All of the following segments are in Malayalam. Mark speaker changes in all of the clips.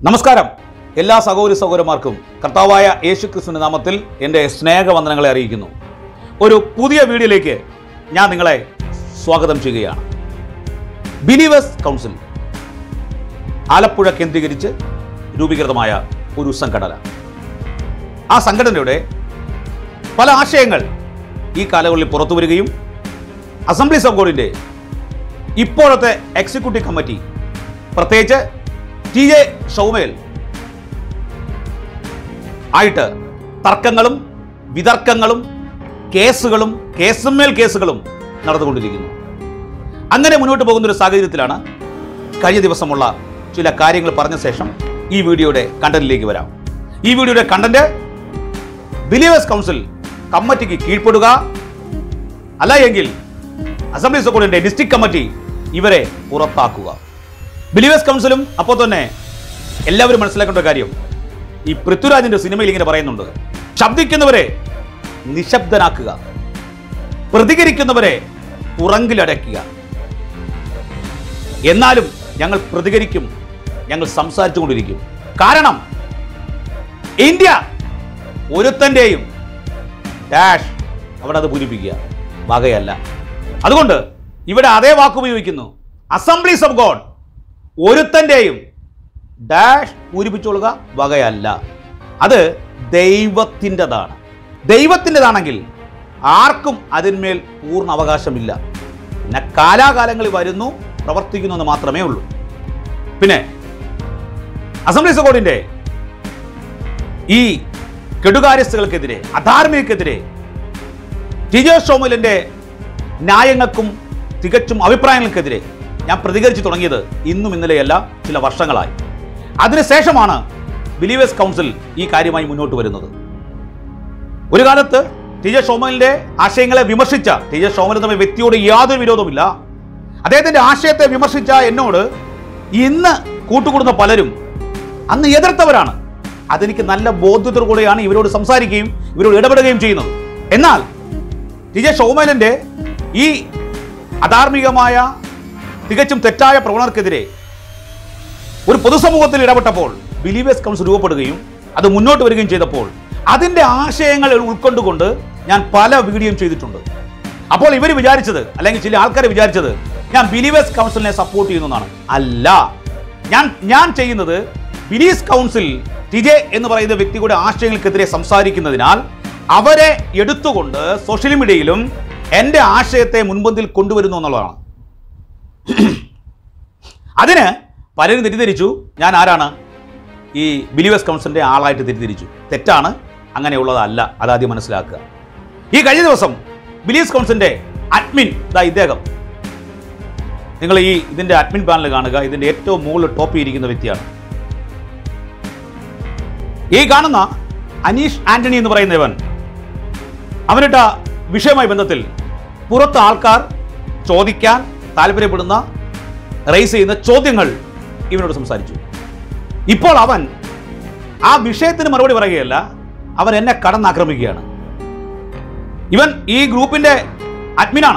Speaker 1: നമസ്കാരം എല്ലാ സഹോദരി സഹോദരന്മാർക്കും കർത്താവായ യേശു ക്രിസ്തുവിന്റെ നാമത്തിൽ എൻ്റെ സ്നേഹവന്ദനങ്ങളെ അറിയിക്കുന്നു ഒരു പുതിയ വീഡിയോയിലേക്ക് ഞാൻ നിങ്ങളെ സ്വാഗതം ചെയ്യുകയാണ് ബിലീവേഴ്സ് കൗൺസിൽ ആലപ്പുഴ കേന്ദ്രീകരിച്ച് രൂപീകൃതമായ ഒരു സംഘടന ആ സംഘടനയുടെ പല ആശയങ്ങൾ ഈ കാലങ്ങളിൽ പുറത്തു വരികയും അസംബ്ലീസ് ഓഫ് ഗോഡിൻ്റെ ഇപ്പോഴത്തെ എക്സിക്യൂട്ടീവ് കമ്മിറ്റി പ്രത്യേകിച്ച് ടി ജെ ഷൗമേൽ ആയിട്ട് തർക്കങ്ങളും വിതർക്കങ്ങളും കേസുകളും കേസുമേൽ കേസുകളും നടന്നുകൊണ്ടിരിക്കുന്നു അങ്ങനെ മുന്നോട്ട് പോകുന്ന ഒരു സാഹചര്യത്തിലാണ് കഴിഞ്ഞ ദിവസമുള്ള ചില കാര്യങ്ങൾ പറഞ്ഞ ശേഷം ഈ വീഡിയോയുടെ കണ്ടന്റിലേക്ക് വരാം ഈ വീഡിയോയുടെ കണ്ടന്റ് ബിലീവേഴ്സ് കൗൺസിൽ കമ്മിറ്റിക്ക് കീഴ്പ്പെടുക അല്ല എങ്കിൽ അസംബ്ലി സെക്രട്ടറിയുടെ ഡിസ്ട്രിക്ട് കമ്മിറ്റി ഇവരെ പുറത്താക്കുക ബിലീവേഴ്സ് കൗൺസിലും അപ്പോൾ തന്നെ എല്ലാവരും മനസ്സിലാക്കേണ്ട ഒരു കാര്യം ഈ പൃഥ്വിരാജിന്റെ സിനിമയിൽ ഇങ്ങനെ പറയുന്നുണ്ട് ശബ്ദിക്കുന്നവരെ നിശബ്ദനാക്കുക പ്രതികരിക്കുന്നവരെ പുറങ്കിലടയ്ക്കുക എന്നാലും ഞങ്ങൾ പ്രതികരിക്കും ഞങ്ങൾ സംസാരിച്ചു കൊണ്ടിരിക്കും കാരണം ഇന്ത്യ ഒരുത്തൻ്റെയും ഡാഷ് അവിടെ അത് പൂരിപ്പിക്കുക വകയല്ല അതുകൊണ്ട് ഇവിടെ അതേ വാക്ക് ഉപയോഗിക്കുന്നു അസംബ്ലീസ് ഓഫ് ഗോഡ് ഒരുത്തൻ്റെയും ഡാഷ് പൂരിപ്പിച്ചോളുക വകയല്ല അത് ദൈവത്തിൻ്റെതാണ് ദൈവത്തിൻ്റെതാണെങ്കിൽ ആർക്കും അതിന്മേൽ പൂർണ്ണ അവകാശമില്ല പിന്നെ കാലാകാലങ്ങളിൽ വരുന്നു പ്രവർത്തിക്കുന്നു എന്ന് മാത്രമേ ഉള്ളൂ പിന്നെ അസംബ്ലീസ് കോഡിൻ്റെ ഈ കെടുകാര്യസ്ഥകൾക്കെതിരെ അധാർമികക്കെതിരെ ടി ജെ ഷോമുലിൻ്റെ ന്യായങ്ങൾക്കും തികച്ചും അഭിപ്രായങ്ങൾക്കെതിരെ ഞാൻ പ്രതികരിച്ചു തുടങ്ങിയത് ഇന്നും ഇന്നലെയല്ല ചില വർഷങ്ങളായി അതിനുശേഷമാണ് ബിലീവേഴ്സ് കൗൺസിൽ ഈ കാര്യമായി മുന്നോട്ട് വരുന്നത് ഒരു കാലത്ത് ടി ജെ ഷോമലിന്റെ ആശയങ്ങളെ വിമർശിച്ച ടി ജെ ഷോമൽ എന്ന വ്യക്തിയോട് യാതൊരു വിരോധമില്ല അദ്ദേഹത്തിന്റെ ആശയത്തെ വിമർശിച്ച എന്നോട് ഇന്ന് കൂട്ടുകൂടുന്ന പലരും അന്ന് എതിർത്തവരാണ് അതെനിക്ക് നല്ല ബോധ്യത്തോടു കൂടെയാണ് ഇവരോട് സംസാരിക്കുകയും ഇവരോട് ഇടപെടുകയും ചെയ്യുന്നത് എന്നാൽ ടി ജെ ഷോമേലിന്റെ ഈ അധാർമികമായ തികച്ചും തെറ്റായ പ്രവണർക്കെതിരെ ഒരു പൊതുസമൂഹത്തിൽ ഇടപെട്ടപ്പോൾ ബിലീവേഴ്സ് കൗൺസിൽ രൂപപ്പെടുകയും അത് മുന്നോട്ട് വരികയും ചെയ്തപ്പോൾ അതിൻ്റെ ആശയങ്ങൾ ഉൾക്കൊണ്ടുകൊണ്ട് ഞാൻ പല വീഡിയോയും ചെയ്തിട്ടുണ്ട് അപ്പോൾ ഇവർ വിചാരിച്ചത് അല്ലെങ്കിൽ ചില ആൾക്കാർ വിചാരിച്ചത് ഞാൻ ബിലീവേഴ്സ് കൗൺസിലിനെ സപ്പോർട്ട് ചെയ്യുന്നതാണ് അല്ല ഞാൻ ഞാൻ ചെയ്യുന്നത് ബിലീസ് കൗൺസിൽ ടിജെ എന്ന് പറയുന്ന വ്യക്തിയുടെ ആശയങ്ങൾക്കെതിരെ സംസാരിക്കുന്നതിനാൽ അവരെ എടുത്തുകൊണ്ട് സോഷ്യൽ മീഡിയയിലും എൻ്റെ ആശയത്തെ മുൻപന്തിൽ കൊണ്ടുവരുന്നു എന്നുള്ളതാണ് അതിന് പലരും തെറ്റിദ്ധരിച്ചു ഞാൻ ആരാണ് ഈ ബിലീവേഴ്സ് കൗൺസിലിൻ്റെ ആളായിട്ട് തെറ്റിദ്ധരിച്ചു തെറ്റാണ് അങ്ങനെയുള്ളതല്ല അതാദ്യം മനസ്സിലാക്കുക ഈ കഴിഞ്ഞ ദിവസം ബിലീവേഴ്സ് കൗൺസിലിൻ്റെ അഡ്മിൻ ഇതാ ഇദ്ദേഹം നിങ്ങൾ ഈ ഇതിൻ്റെ അഡ്മിൻ പാനൽ കാണുക ഇതിൻ്റെ ഏറ്റവും മുകളിൽ ടോപ്പ് ഇരിക്കുന്ന വ്യക്തിയാണ് ഈ കാണുന്ന അനീഷ് ആന്റണി എന്ന് പറയുന്നവൻ അവനിട്ട വിഷയവുമായി ബന്ധത്തിൽ പുറത്ത് ആൾക്കാർ ചോദിക്കാൻ താല്പര്യപ്പെടുന്ന റേസ് ചെയ്യുന്ന ചോദ്യങ്ങൾ ഇവനോട് സംസാരിച്ചു ഇപ്പോൾ അവൻ ആ വിഷയത്തിന് മറുപടി പറയുകയല്ല അവൻ എന്നെ കടന്നാക്രമിക്കുകയാണ് ഇവൻ ഈ ഗ്രൂപ്പിന്റെ അഡ്മിനാണ്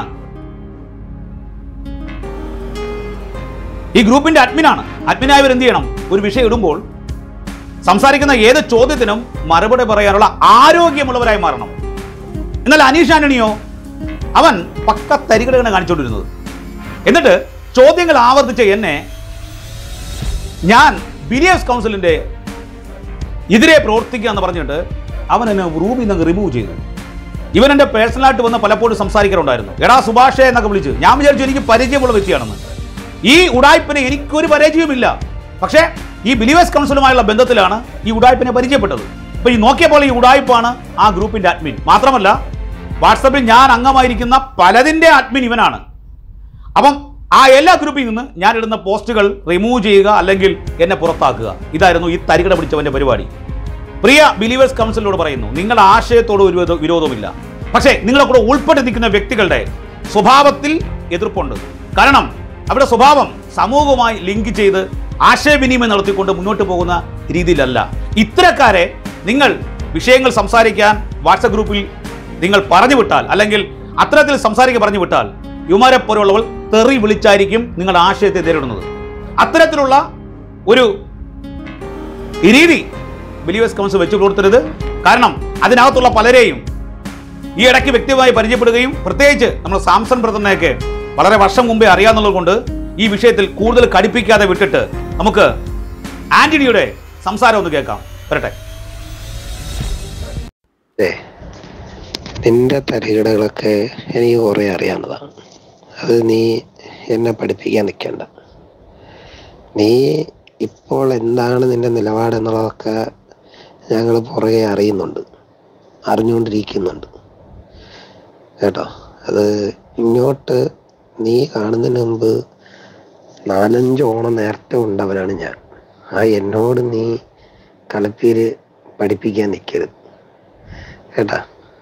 Speaker 1: ഈ ഗ്രൂപ്പിന്റെ അഡ്മിനാണ് അഡ്മിനായവർ എന്ത് ചെയ്യണം ഒരു വിഷയം ഇടുമ്പോൾ സംസാരിക്കുന്ന ഏത് ചോദ്യത്തിനും മറുപടി പറയാനുള്ള ആരോഗ്യമുള്ളവരായി മാറണം എന്നാൽ അനീഷ് ആന്റണിയോ അവൻ പക്ക തരികടയാണ് കാണിച്ചുകൊണ്ടിരുന്നത് എന്നിട്ട് ചോദ്യങ്ങൾ ആവർത്തിച്ച എന്നെ ഞാൻ ബിലിയേഴ്സ് കൗൺസിലിന്റെ എതിരെ പ്രവർത്തിക്കുക എന്ന് പറഞ്ഞിട്ട് അവൻ എന്നെ റൂമിൽ നിന്ന് റിമൂവ് ചെയ്തു ഇവൻ എൻ്റെ പേഴ്സണലായിട്ട് വന്ന് പലപ്പോഴും സംസാരിക്കാറുണ്ടായിരുന്നു എടാ സുഭാഷേ എന്നൊക്കെ വിളിച്ച് ഞാൻ വിചാരിച്ചു എനിക്ക് പരിചയമുള്ള വ്യക്തിയാണെന്ന് ഈ ഉടായ്പിന് എനിക്കൊരു പരിചയവുമില്ല പക്ഷേ ഈ ബിലീവേഴ്സ് കൗൺസിലുമായുള്ള ബന്ധത്തിലാണ് ഈ ഉടായ്പിനെ പരിചയപ്പെട്ടത് ഇപ്പൊ ഈ നോക്കിയപ്പോൾ ഈ ഉടായ്പാണ് ആ ഗ്രൂപ്പിന്റെ അഡ്മിൻ മാത്രമല്ല വാട്സപ്പിൽ ഞാൻ അംഗമായിരിക്കുന്ന പലതിൻ്റെ അഡ്മിൻ ഇവനാണ് അപ്പം ആ എല്ലാ ഗ്രൂപ്പിൽ നിന്ന് ഞാൻ ഇടുന്ന പോസ്റ്റുകൾ റിമൂവ് ചെയ്യുക അല്ലെങ്കിൽ എന്നെ പുറത്താക്കുക ഇതായിരുന്നു ഈ തരികട പിടിച്ചവന്റെ പരിപാടി പ്രിയ ബിലീവേഴ്സ് കൗൺസിലിനോട് പറയുന്നു നിങ്ങളുടെ ആശയത്തോട് ഒരു വിരോധ- വിരോധമില്ല പക്ഷേ നിങ്ങളെ കൂടെ ഉൾപ്പെട്ട് നിൽക്കുന്ന വ്യക്തികളുടെ സ്വഭാവത്തിൽ എതിർപ്പുണ്ട് കാരണം അവരുടെ സ്വഭാവം സമൂഹവുമായി ലിങ്ക് ചെയ്ത് ആശയവിനിമയം നടത്തിക്കൊണ്ട് മുന്നോട്ട് പോകുന്ന രീതിയിലല്ല ഇത്തരക്കാരെ നിങ്ങൾ വിഷയങ്ങൾ സംസാരിക്കാൻ വാട്സപ്പ് ഗ്രൂപ്പിൽ നിങ്ങൾ പറഞ്ഞു വിട്ടാൽ അല്ലെങ്കിൽ അത്തരത്തിൽ സംസാരിക്കാൻ പറഞ്ഞു വിട്ടാൽ യുമാരെ പോലുള്ളവൾ തെറി വിളിച്ചായിരിക്കും നിങ്ങളുടെ ആശയത്തെ നേരിടുന്നത് അത്തരത്തിലുള്ള ഒരു ഈ രീതി ബിലീവേഴ്സ് കൗൺസിൽ വെച്ചു കൊടുത്തരുത് കാരണം അതിനകത്തുള്ള പലരെയും ഈ ഇടയ്ക്ക് വ്യക്തിപരമായി പരിചയപ്പെടുകയും പ്രത്യേകിച്ച് നമ്മൾ സാംസൺ ബ്രദറിനെയൊക്കെ വളരെ വർഷം മുമ്പേ അറിയാന്നുള്ളത് കൊണ്ട് ഈ വിഷയത്തിൽ കൂടുതൽ കടുപ്പിക്കാതെ വിട്ടിട്ട് നമുക്ക് ആന്റണിയുടെ സംസാരം ഒന്ന് കേൾക്കാം വരട്ടെ
Speaker 2: ഏ നിന്റെ തരികിടകളൊക്കെ എനിക്ക് കുറേ അറിയാവുന്നതാണ് അത് നീ എന്നെ പഠിപ്പിക്കാൻ നിൽക്കണ്ട നീ ഇപ്പോൾ എന്താണ് നിന്റെ നിലപാടെന്നുള്ളതൊക്കെ ഞങ്ങൾ പുറകെ അറിയുന്നുണ്ട് അറിഞ്ഞുകൊണ്ടിരിക്കുന്നുണ്ട് കേട്ടോ അത് ഇങ്ങോട്ട് നീ കാണുന്നതിന് മുമ്പ് നാലഞ്ച് ഓണം നേരത്തെ ഉണ്ടവനാണ് ഞാൻ ആ എന്നോട് നീ കളിപ്പീര് പഠിപ്പിക്കാൻ നിൽക്കരുത് കേട്ടാ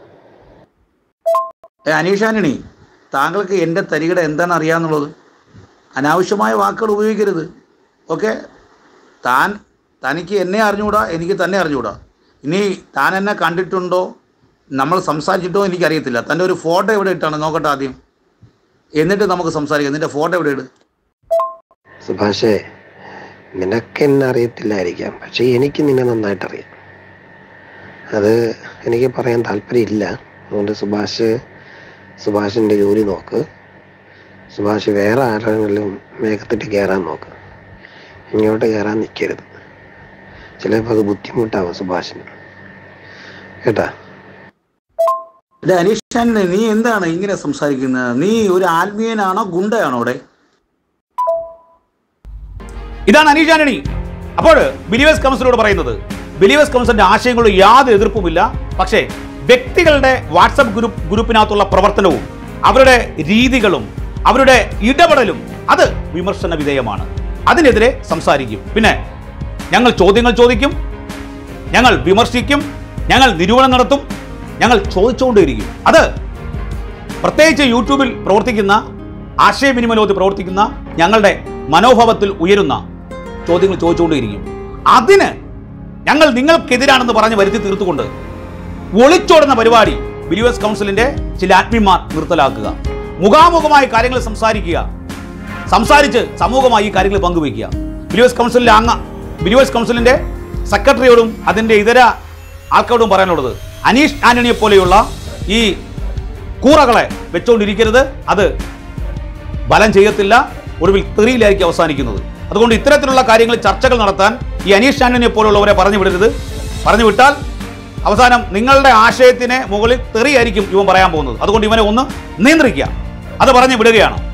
Speaker 1: ഏ, അനീഷ് ആന്റണി താങ്കൾക്ക് എൻ്റെ തരികിട എന്താണ് അറിയാന്നുള്ളത് അനാവശ്യമായ വാക്കുകൾ ഉപയോഗിക്കരുത് ഓക്കെ താൻ തനിക്ക് എന്നെ അറിഞ്ഞുകൂടാ എനിക്ക് തന്നെ അറിഞ്ഞുകൂടാ ഇനി താൻ എന്നെ കണ്ടിട്ടുണ്ടോ നമ്മൾ സംസാരിച്ചിട്ടോ എനിക്കറിയത്തില്ല തൻ്റെ ഒരു ഫോട്ടോ എവിടെ ഇട്ടാണ് നോക്കട്ടെ ആദ്യം എന്നിട്ട് നമുക്ക് സംസാരിക്കാം നിൻ്റെ ഫോട്ടോ എവിടെ ഇട്
Speaker 2: സുഭാഷേ നിനക്ക് എന്നെ അറിയത്തില്ലായിരിക്കാം പക്ഷെ എനിക്ക് നിന്നെ നന്നായിട്ട് അറിയാം അത് എനിക്ക് പറയാൻ താല്പര്യമില്ല അതുകൊണ്ട് സുഭാഷ് സുഭാഷിൻ്റെ ജോലി നോക്ക് സുഭാഷ് വേറെ ആരെങ്കിലും മേഘത്തിട്ട് കയറാൻ നോക്ക് ഇങ്ങോട്ട് കയറാൻ നിൽക്കരുത് ചിലപ്പോൾ അത് ബുദ്ധിമുട്ടാവും സുഭാഷിന് കേട്ടാ
Speaker 1: ഇത് അനീഷ് ആന്റണി നീ എന്താണ് ഇങ്ങനെ സംസാരിക്കുന്നത് നീ ഒരു ആത്മീയനാണോ ഗുണ്ടയാണോ അവിടെ ഇതാണ് അനീഷ് ആന്റണി അപ്പോൾ ബിലീവേഴ്സ് കൗൺസിലോട് പറയുന്നത് ബിലീവേഴ്സ് കൗൺസിലിന്റെ ആശയങ്ങളും യാതൊരു എതിർപ്പുമില്ല പക്ഷേ വ്യക്തികളുടെ വാട്സപ്പ് ഗ്രൂപ്പ് ഗ്രൂപ്പിനകത്തുള്ള പ്രവർത്തനവും അവരുടെ രീതികളും അവരുടെ ഇടപെടലും അത് വിമർശന വിധേയമാണ് അതിനെതിരെ സംസാരിക്കും പിന്നെ ഞങ്ങൾ ചോദ്യങ്ങൾ ചോദിക്കും ഞങ്ങൾ വിമർശിക്കും ഞങ്ങൾ നിരൂപണം നടത്തും ഞങ്ങൾ ചോദിച്ചുകൊണ്ടേയിരിക്കും അത് പ്രത്യേകിച്ച് യൂട്യൂബിൽ പ്രവർത്തിക്കുന്ന ആശയവിനിമയ ലോകത്ത് പ്രവർത്തിക്കുന്ന ഞങ്ങളുടെ മനോഭാവത്തിൽ ഉയരുന്ന ചോദ്യങ്ങൾ ചോദിച്ചുകൊണ്ടേയിരിക്കും അതിന് ഞങ്ങൾ നിങ്ങൾക്കെതിരാണെന്ന് പറഞ്ഞ് വരുത്തി തീർത്തുകൊണ്ട് ഒളിച്ചോടുന്ന പരിപാടി ബിലീവേഴ്സ് കൗൺസിലിന്റെ ചില ആത്മീയന്മാർ നിർത്തലാക്കുക മുഖാമുഖമായി കാര്യങ്ങൾ സംസാരിക്കുക സംസാരിച്ച് സമൂഹമായി ഈ കാര്യങ്ങൾ പങ്കുവയ്ക്കുക ബിലീവേഴ്സ് കൗൺസിലിലെ അംഗ ബിലീവേഴ്സ് കൗൺസിലിന്റെ സെക്രട്ടറിയോടും അതിന്റെ ഇതര ആൾക്കാരോടും പറയാനുള്ളത് അനീഷ് ആന്റണിയെ പോലെയുള്ള ഈ കൂറകളെ വെച്ചുകൊണ്ടിരിക്കരുത് അത് ബലം ചെയ്യത്തില്ല ഒടുവിൽ തെറിയിലായിരിക്കും അവസാനിക്കുന്നത് അതുകൊണ്ട് ഇത്തരത്തിലുള്ള കാര്യങ്ങൾ ചർച്ചകൾ നടത്താൻ ഈ അനീഷ് ആന്റണിയെ പോലുള്ളവരെ പറഞ്ഞു വിടരുത് പറഞ്ഞു വിട്ടാൽ അവസാനം നിങ്ങളുടെ ആശയത്തിന് മുകളിൽ തെറിയായിരിക്കും ഇവൻ പറയാൻ പോകുന്നത് അതുകൊണ്ട് ഇവനെ ഒന്ന് നിയന്ത്രിക്കുക അത് പറഞ്ഞു വിടുകയാണ്